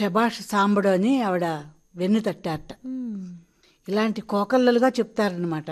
శభాష్ సాంబడు అని ఆవిడ వెన్ను తట్టారట ఇలాంటి కోకల్లలుగా చెప్తారనమాట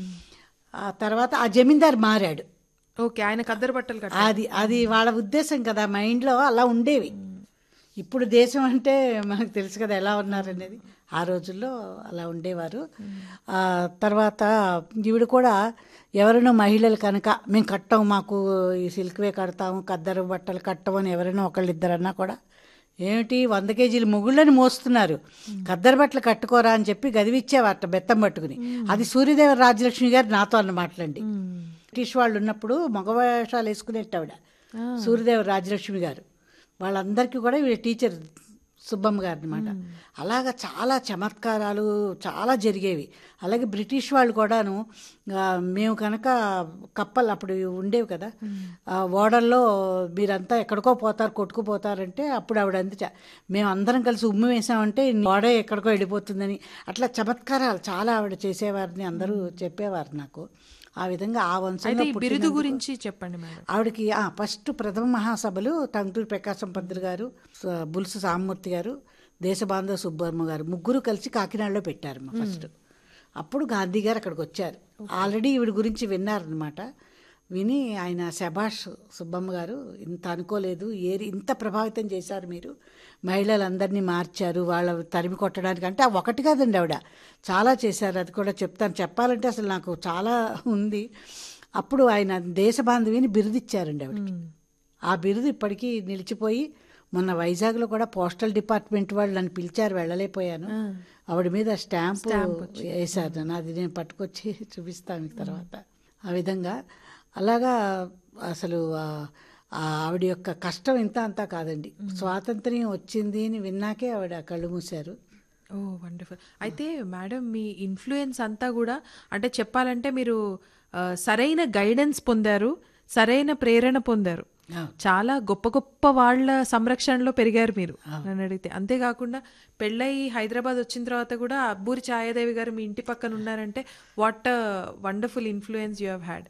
ఆ తర్వాత ఆ జమీందారు మారాడు ఓకే ఆయన కద్దరు బట్టలు కట్ట అది అది వాళ్ళ ఉద్దేశం కదా మైండ్లో అలా ఉండేవి ఇప్పుడు దేశం అంటే మనకు తెలుసు కదా ఎలా ఉన్నారనేది ఆ రోజుల్లో అలా ఉండేవారు ఆ తర్వాత ఈవిడ కూడా ఎవరైనా మహిళలు కనుక మేము కట్టం మాకు ఈ సిల్క్వే కడతాము కద్దరు బట్టలు కట్టమని ఎవరైనా ఒకళ్ళిద్దరన్నా కూడా ఏమిటి వంద కేజీలు మొగుళ్ళని మోస్తున్నారు కద్దరు బట్టలు కట్టుకోరా అని చెప్పి గదివిచ్చేవారట బెత్తం పట్టుకుని అది సూర్యదేవ రాజలక్ష్మి గారు నాతో అన్న మాటలండి బ్రిటిష్ వాళ్ళు ఉన్నప్పుడు మగవేషాలు వేసుకునేట్టు ఆవిడ సూర్యదేవ రాజలక్ష్మి గారు వాళ్ళందరికీ కూడా వీళ్ళ టీచర్ సుబ్బమ్మ గారు అనమాట అలాగా చాలా చమత్కారాలు చాలా జరిగేవి అలాగే బ్రిటిష్ వాళ్ళు కూడాను ఆ, మేము కనుక కప్పలు అప్పుడు ఉండేవి కదా ఆ ఓడల్లో మీరంతా ఎక్కడికో పోతారు కొట్టుకుపోతారంటే అప్పుడు ఆవిడ అంది చ- మేము అందరం కలిసి ఉమ్మి వేసామంటే ఓడ ఎక్కడికో వెళ్ళిపోతుందని అట్లా చమత్కారాలు చాలా ఆవిడ చేసేవారిని అందరూ చెప్పేవారు నాకు ఆ విధంగా ఆ అయితే వంశంలో ఈ బిరుదు పుట్టినందుకు- గురించి చెప్పండి మేడం ఆవిడకి ఆ, ఫస్ట్ ప్రథమ మహాసభలు టంగుటూరి ప్రకాశం పంతులు గారు స- బుల్సు సామూర్తి గారు దేశబాంధవ సుబ్బమ్మ గారు ముగ్గురు కలిసి కాకినాడలో పెట్టారు ఫస్ట్ అప్పుడు గాంధీ గారు అక్కడికి వచ్చారు ఆల్రెడీ ఈవిడ గురించి విన్నారనమాట విని ఆయన శభాష్ సుబ్బమ్మ గారు ఇంత అనుకోలేదు ఏ ఇంత ప్రభావితం చేశారు మీరు మహిళలందరినీ మార్చారు వాళ్ళ తరిమి కొట్టడానికి అంటే ఆ ఒకటి కాదండి ఆవిడ చాలా చేశారు అది కూడా చెప్తాను చెప్పాలంటే అసలు నాకు చాలా ఉంది అప్పుడు ఆయన దేశబాంధవిని బిరుదిచ్చారండి ఆవిడకి ఆ బిరుదు ఇప్పటికీ నిలిచిపోయి మొన్న వైజాగ్లో కూడా పోస్టల్ డిపార్ట్మెంట్ వాళ్ళు నన్ను పిలిచారు వెళ్ళలేకపోయాను ఆవిడ మీద స్టాంప్ వేశారు నన్ను అది నేను పట్టుకొచ్చి చూపిస్తాను మీకు తర్వాత ఆ విధంగా అలాగా అసలు ఆ- ఆ ఆవిడ యొక్క కష్టం ఇంత అంతా కాదండి స్వాతంత్ర్యం వచ్చింది అని విన్నాకే ఆవిడ కళ్ళు మూశారు ఓ వండర్ఫుల్ అయితే మేడం మీ ఇన్ఫ్లుయెన్స్ అంతా కూడా అంటే చెప్పాలంటే మీరు ఆ, సరైన గైడెన్స్ పొందారు సరైన ప్రేరణ పొందారు అవును. చాలా గొప్ప గొప్ప వాళ్ళ సంరక్షణలో పెరిగారు మీరు నన్ను అడిగితే అంతేకాకుండా పెళ్ళై హైదరాబాద్ వచ్చిన తర్వాత కూడా అబ్బూరి ఛాయాదేవి గారు మీ ఇంటి పక్కన ఉన్నారంటే what wonderful influence you have had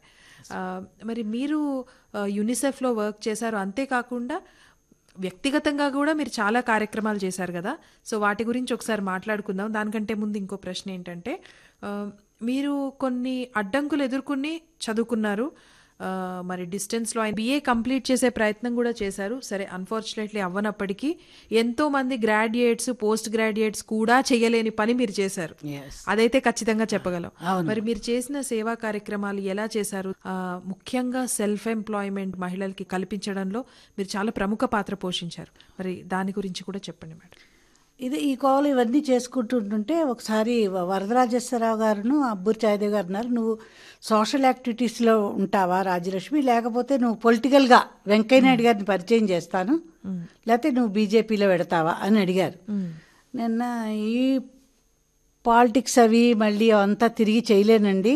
మరి మీరు యునిసెఫ్లో వర్క్ చేశారు అంతేకాకుండా వ్యక్తిగతంగా కూడా మీరు చాలా కార్యక్రమాలు చేశారు కదా సో వాటి గురించి ఒకసారి మాట్లాడుకుందాం దానికంటే ముందు ఇంకో ప్రశ్న ఏంటంటే ఆ, మీరు కొన్ని అడ్డంకులు ఎదుర్కొని చదువుకున్నారు ఆ, మరి డిస్టెన్స్లో ఆయన బిఏ కంప్లీట్ చేసే ప్రయత్నం కూడా చేశారు సరే అన్ఫార్చునేట్లీ అవ్వనప్పటికీ ఎంతో మంది గ్రాడ్యుయేట్స్ పోస్ట్ గ్రాడ్యుయేట్స్ కూడా చేయలేని పని మీరు చేశారు ఎస్ అదైతే ఖచ్చితంగా చెప్పగలం అవును. మరి మీరు చేసిన సేవా కార్యక్రమాలు ఎలా చేశారు ఆ, ముఖ్యంగా సెల్ఫ్ ఎంప్లాయ్మెంట్ మహిళలకి కల్పించడంలో మీరు చాలా ప్రముఖ పాత్ర పోషించారు మరి దాని గురించి కూడా చెప్పండి మేడం ఇది ఈ కోవలు ఇవన్నీ చేసుకుంటుంటుంటే ఒకసారి వ- వరదరాజేశ్వరరావు గారును అబ్బూరి చాయదేవ్ గారు అన్నారు నువ్వు సోషల్ యాక్టివిటీస్లో ఉంటావా రాజలక్ష్మి లేకపోతే నువ్వు పొలిటికల్గా వెంకయ్య నాయుడు గారిని పరిచయం చేస్తాను లేకపోతే నువ్వు బీజేపీలో పెడతావా అని అడిగారు నిన్న ఈ పాలిటిక్స్ అవి మళ్ళీ అంతా తిరిగి చేయలేనండి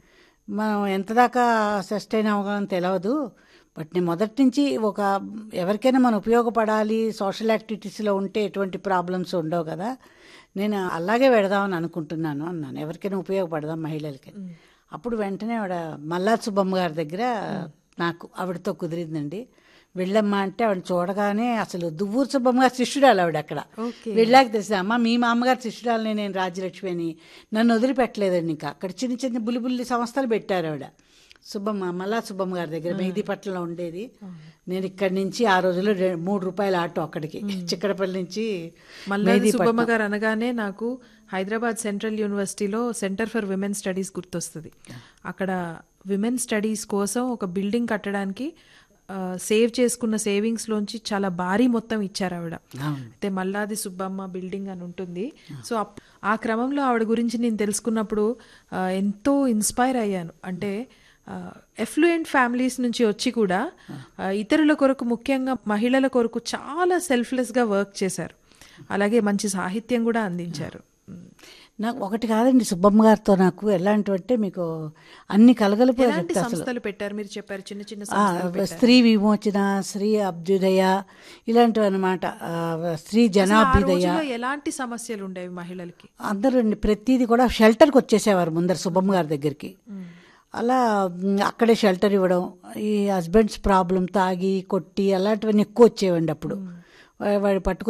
మనం ఎంత దాకా సస్టైన్ అవ్వగలం తెలియదు బట్ నేను మొదటి నుంచి ఒక ఎవరికైనా మనం ఉపయోగపడాలి సోషల్ యాక్టివిటీస్లో ఉంటే ఎటువంటి ప్రాబ్లమ్స్ ఉండవు కదా నేను అలాగే పెడదామని అనుకుంటున్నాను అన్నాను ఎవరికైనా ఉపయోగపడదాం మహిళలకి అప్పుడు వెంటనే ఆవిడ మల్లా సుబ్బమ్మ గారి దగ్గర నాకు ఆవిడతో కుదిరిందండి వెళ్ళమ్మా అంటే ఆవిడ చూడగానే అసలు దువ్వూరు సుబ్బమ్మ గారి శిష్యురాలు ఆవిడ అక్కడ ఓకే. వెళ్ళాక తెలిసింది అమ్మ మీ మామగారు శిష్యురాలని నేను రాజ్యలక్ష్మి అని నన్ను వదిలిపెట్టలేదండి ఇంకా అక్కడ చిన్న చిన్న బుల్లి సంస్థలు పెట్టారు ఆవిడ సుబ్బమ్మ మల్లా సుబ్బమ్మ గారి దగ్గర మెహదీపట్నంలో ఉండేది నేను ఇక్కడి నుంచి ఆ రోజుల్లో రె- మూడు రూపాయల ఆటో అక్కడికి చిక్కడపల్లి నుంచి మల్లాది మెహదీపట్నం. సుబ్బమ్మ గారు అనగానే నాకు హైదరాబాద్ సెంట్రల్ యూనివర్సిటీలో సెంటర్ ఫర్ విమెన్ స్టడీస్ గుర్తొస్తుంది అక్కడ విమెన్ స్టడీస్ కోసం ఒక బిల్డింగ్ కట్టడానికి ఆ, సేవ్ చేసుకున్న సేవింగ్స్ లోంచి చాలా భారీ మొత్తం ఇచ్చారు ఆవిడ అవును. అయితే మల్లాది సుబ్బమ్మ బిల్డింగ్ అని ఉంటుంది సో అప్- ఆ క్రమంలో ఆవిడ గురించి నేను తెలుసుకున్నప్పుడు ఆ, ఎంతో ఇన్స్పైర్ అయ్యాను అంటే ఎఫ్లూయెంట్ ఫ్యామిలీస్ నుంచి వచ్చి కూడా ఆ, ఇతరుల కొరకు ముఖ్యంగా మహిళల కొరకు చాలా సెల్ఫ్లెస్గా వర్క్ చేశారు అలాగే మంచి సాహిత్యం కూడా అందించారు నాకు ఒకటి కాదండి సుబ్బమ్మ గారితో నాకు ఎలాంటి అంటే మీకు అన్ని కలగలిపోయి ఎలాంటి చెప్తా అసలు సంస్థలు పెట్టారు మీరు చెప్పారు చిన్న చిన్న ఆ, సంస్థలు స్త్రీ విమోచన స్త్రీ అభ్యుదయ ఇలాంటివి అనమాట స్త్రీ అసలు ఆ జనాభ్యుదయ రోజుల్లో ఎలాంటి సమస్యలు ఉండేవి మహిళలకి అందరూ అండి ప్రతిదీ కూడా షెల్టర్కి వచ్చేసేవారు ముందర సుబ్బమ్మ గారి దగ్గరికి అలా మ్, అక్కడే షెల్టర్ ఇవ్వడం ఈ హస్బెండ్స్ ప్రాబ్లం తాగి కొట్టి అలాంటివన్నీ ఎక్కువ వచ్చేవండి అప్పుడు వా- వాడు పట్టుకు